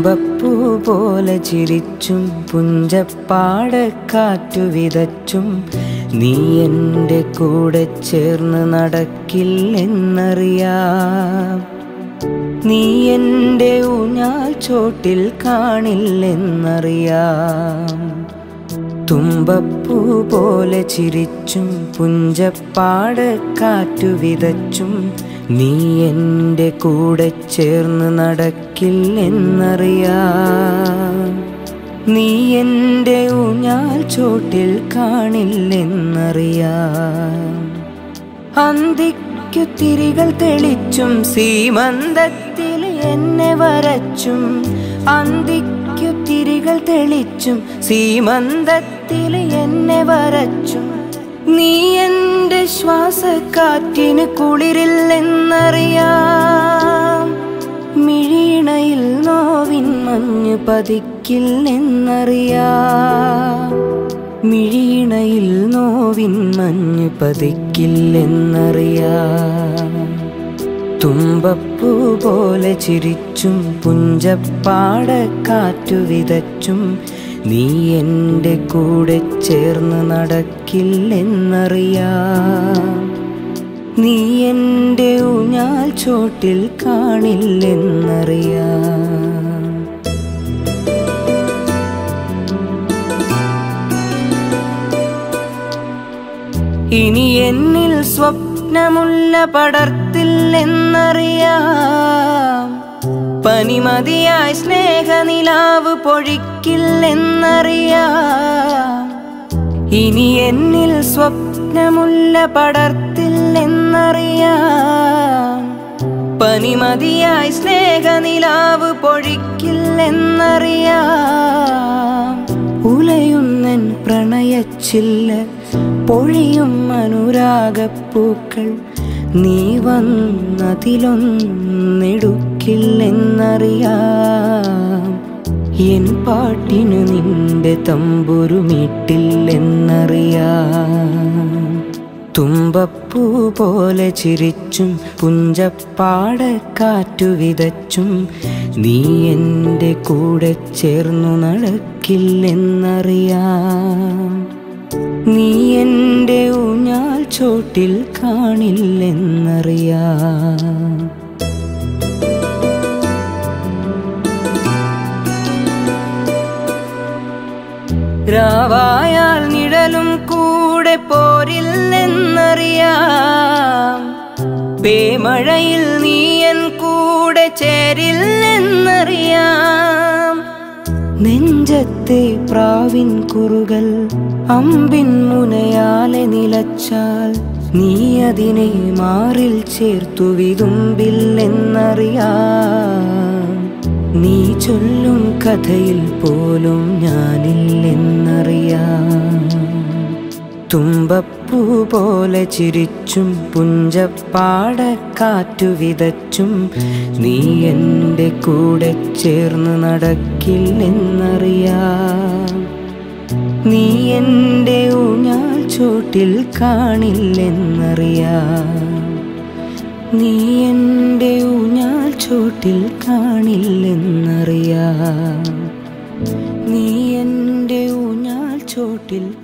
തുമ്പപ്പൂ പോലെ ചിരിച്ചും പുഞ്ചപ്പാടക്കാറ്റു വിതച്ചും നീ എൻ്റെ കൂടെ ചേർന്ന് നടക്കില്ലെന്നറിയാം നീ എൻ്റെ ഊഞ്ഞാൽ ചോട്ടിൽ കാണില്ലെന്നറിയാം തുമ്പപ്പൂ പോലെ ചിരിച്ചും പുഞ്ചപ്പാടക്കാറ്റു വിതച്ചും നീ എൻ്റെ കൂടെ ചേർന്ന് നടക്കില്ലെന്നറിയാം നീ എൻ്റെ ഊഞ്ഞാൽ ചോട്ടിൽ കാണില്ലെന്നറിയാം അന്തിക്കു തിരികൾ തെളിച്ചും സീമന്തത്തിൽ എന്നെ വരച്ചും അന്തിക്കു തിരികൾ തെളിച്ചും സീമന്തത്തിൽ എന്നെ വരച്ചും നീ എൻ്റെ ശ്വാസക്കാറ്റിന് കുളിരില്ലെന്നറിയാം മിഴീണയിൽ നോവിൻ മഞ്ഞ് പതിക്കില്ലെന്നറിയാം മിഴീണയിൽ നോവിൻ മഞ്ഞ് പതിക്കില്ലെന്നറിയാം തുമ്പപ്പൂ പോലെ ചിരിച്ചും പുഞ്ചപ്പാടക്കാറ്റു വിതച്ചും നീ എൻ്റെ കൂടെ ചേർന്ന് നടക്കില്ലെന്നറിയാം നീ എൻ്റെ ഊഞ്ഞാൽ ചോട്ടിൽ കാണില്ലെന്നറിയാം ഇനി എന്നിൽ സ്വപ്നമുള്ള പടർത്തില്ലെന്നറിയാം പനിമതിയായി സ്നേഹനിലാവ് പൊഴിക്കില്ലെന്നറിയാം ഇനി എന്നിൽ സ്വപ്നമുള്ള പടർത്തില്ലെന്നറിയാം പനിമതിയായി സ്നേഹനിലാവ് പൊഴിക്കില്ലെന്നറിയാം ഉലയുന്നൻ പ്രണയച്ചില്ല പൊഴിയും അനുരാഗപ്പൂക്കൾ നീ വന്നതിലൊന്നെടുക്കില്ലെന്നറിയാം എൻ പാട്ടിനു നിന്റെ തമ്പുരുമിട്ടില്ലെന്നറിയാം തുമ്പപ്പൂ പോലെ ചിരിച്ചും പുഞ്ചപ്പാടക്കാറ്റു വിതച്ചും നീ എൻ്റെ കൂടെ ചേർന്നു നടക്കില്ലെന്നറിയാം നീ എൻ്റെ ഊഞ്ഞാൽ ചോട്ടിൽ കാണില്ലെന്നറിയാം രാവായാൽ നിഴലും കൂടെ പോരില്ലെന്നറിയാം പേമഴയിൽ നീയൻ കൂടെ ചേരില്ലെന്നറിയാം നെഞ്ചത്തെ പ്രാവിൻ കുറുകൾ അമ്പിൻ മുനയാലെ നിലച്ചാൽ നീ അതിനെ മാറിൽ ചേർത്തു വിതുമ്പില്ലെന്നറിയാം നീ ചൊല്ലും കഥയിൽ പോലും ഞാനില്ലെന്നറിയാം തുമ്പപ്പൂ പോലെ ചിരിച്ചും പുഞ്ചപ്പാടക്കാറ്റു വിതച്ചും നീ എൻ്റെ കൂടെ ചേർന്ന് നടക്കില്ലെന്നറിയാം നീ എൻ്റെ ഊഞ്ഞാൽ ചോട്ടിൽ കാണില്ലെന്നറിയാം നീ എൻ്റെ ഊഞ്ഞാൽ ചോട്ടിൽ കാണില്ലെന്നറിയാം നീ എൻ്റെ ഊഞ്ഞാൽ ചോട്ടിൽ